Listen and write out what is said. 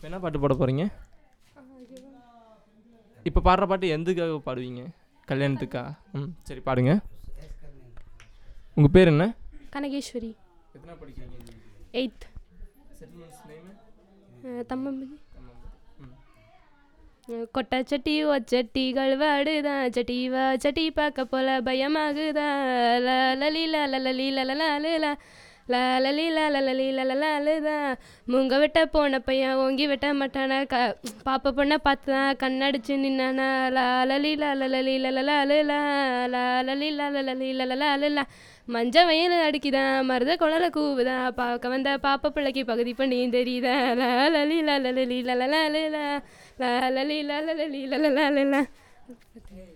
இப்போ என்ன பாட்டு பாட போகிறீங்க இப்போ பாடுற பாட்டு எதுக்காக பாடுவீங்க கல்யாணத்துக்கா ம் சரி பாடுங்க உங்கள் பேர் என்ன கனகேஸ்வரி எத்தனை படிக்கிறீங்க எயித் செட்டில்மெண்ட்ஸ் நேம் தம்மம்பதி ம் கொட்டை சட்டி ஒச்சட்டி கழுவாடுதான் சட்டி வா சட்டி பார்க்க போல பயமாகுதா லா லலி லா லலி லலலாலுலா லா லலி லா லலி லலலாலுதா மூங்க வெட்ட போன பையன் ஓங்கி வெட்ட மாட்டானா க பாப்ப பொண்ணை பார்த்து தான் கண்ணடிச்சு நின்னானா லா லலி லா லலி லலலாலுலா லா லலி லா லலி லலலாலுலா மஞ்ச வயல் அடிக்குதான் மருத குழல கூவுதான் பார்க்க வந்த பாப்ப பிள்ளைக்கு பகுதி பண்ணியும் தெரியுதா லா லலி லா லலி லலலாலுலா லா லலி லா லலி லலலாலுலா